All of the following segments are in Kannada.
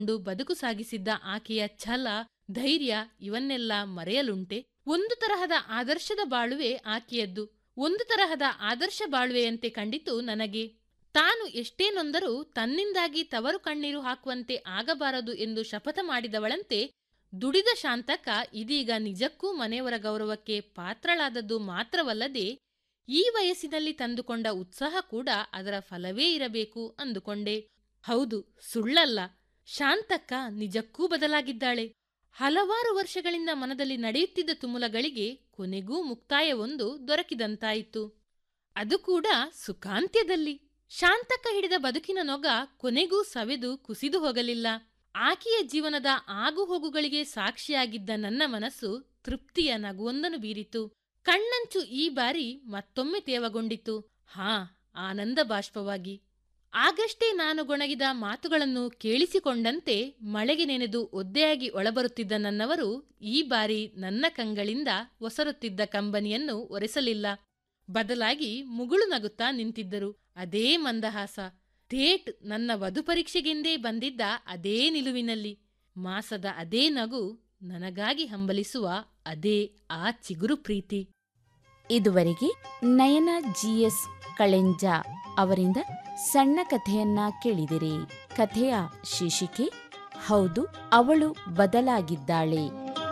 ಕೊಂಡು ಬದುಕು ಸಾಗಿಸಿದ್ದ ಆಕೆಯ ಛಲ ಧೈರ್ಯ ಇವನ್ನೆಲ್ಲ ಮರೆಯಲುಂಟೆ ಒಂದು ತರಹದ ಆದರ್ಶದ ಬಾಳುವೆ ಆಕೆಯದ್ದು ಒಂದು ತರಹದ ಆದರ್ಶ ಬಾಳುವೆಯಂತೆ ಕಂಡಿತು ನನಗೆ ತಾನು ಎಷ್ಟೇ ನೊಂದರೂ ತನ್ನಿಂದಾಗಿ ತವರು ಕಣ್ಣೀರು ಹಾಕುವಂತೆ ಆಗಬಾರದು ಎಂದು ಶಪಥ ಮಾಡಿದವಳಂತೆ ದುಡಿದ ಶಾಂತಕ್ಕ ಇದೀಗ ನಿಜಕ್ಕೂ ಮನೆಯವರ ಗೌರವಕ್ಕೆ ಪಾತ್ರಳಾದದ್ದು ಮಾತ್ರವಲ್ಲದೆ ಈ ವಯಸ್ಸಿನಲ್ಲಿ ತಂದುಕೊಂಡ ಉತ್ಸಾಹ ಕೂಡ ಅದರ ಫಲವೇ ಇರಬೇಕು ಅಂದುಕೊಂಡೆ ಹೌದು ಸುಳ್ಳಲ್ಲ ಶಾಂತಕ್ಕ ನಿಜಕ್ಕೂ ಬದಲಾಗಿದ್ದಾಳೆ ಹಲವಾರು ವರ್ಷಗಳಿಂದ ಮನದಲ್ಲಿ ನಡೆಯುತ್ತಿದ್ದ ತುಮುಲಗಳಿಗೆ ಕೊನೆಗೂ ಮುಕ್ತಾಯವೊಂದು ದೊರಕಿದಂತಾಯಿತು ಅದು ಕೂಡ ಸುಖಾಂತ್ಯದಲ್ಲಿ ಶಾಂತಕ್ಕ ಹಿಡಿದ ಬದುಕಿನ ನೊಗ ಕೊನೆಗೂ ಸವೆದು ಕುಸಿದು ಹೋಗಲಿಲ್ಲ ಆಕೆಯ ಜೀವನದ ಆಗುಹೋಗುಗಳಿಗೆ ಸಾಕ್ಷಿಯಾಗಿದ್ದ ನನ್ನ ಮನಸ್ಸು ತೃಪ್ತಿಯ ನಗುವೊಂದನ್ನು ಬೀರಿತು ಕಣ್ಣಂಚು ಈ ಬಾರಿ ಮತ್ತೊಮ್ಮೆ ತೇವಗೊಂಡಿತು ಹಾ ಆನಂದ ಬಾಷ್ಪವಾಗಿ ಆಗಷ್ಟೇ ನಾನು ಗೊಣಗಿದ ಮಾತುಗಳನ್ನು ಕೇಳಿಸಿಕೊಂಡಂತೆ ಮಳೆಗೆ ನೆನೆದು ಒದ್ದೆಯಾಗಿ ಒಳಬರುತ್ತಿದ್ದ ನನ್ನವರು ಈ ಬಾರಿ ನನ್ನ ಕಂಗಳಿಂದ ಒಸರುತ್ತಿದ್ದ ಕಂಬನಿಯನ್ನು ಒರೆಸಲಿಲ್ಲ ಬದಲಾಗಿ ಮುಗುಳು ನಗುತ್ತಾ ನಿಂತಿದ್ದರು ಅದೇ ಮಂದಹಾಸ ಥೇಟ್ ನನ್ನ ವಧು ಪರೀಕ್ಷೆಗೆಂದೇ ಬಂದಿದ್ದ ಅದೇ ನಿಲುವಿನಲ್ಲಿ ಮಾಸದ ಅದೇ ನಗು ನನಗಾಗಿ ಹಂಬಲಿಸುವ ಅದೇ ಆ ಚಿಗುರು ಪ್ರೀತಿ ಇದುವರೆಗೆ ನಯನ ಜಿಎಸ್ ಕಳೆಂಜ ಅವರಿಂದ ಸಣ್ಣ ಕಥೆಯನ್ನ ಕೇಳಿದಿರಿ ಕಥೆಯ ಶೀರ್ಷಿಕೆ ಹೌದು ಅವಳು ಬದಲಾಗಿದ್ದಾಳೆ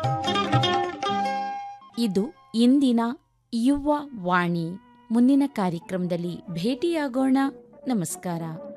ಇದು ಇಂದಿನ ಯುವ ವಾಣಿ ಮುಂದಿನ ಕಾರ್ಯಕ್ರಮದಲ್ಲಿ ಭೇಟಿಯಾಗೋಣ ನಮಸ್ಕಾರ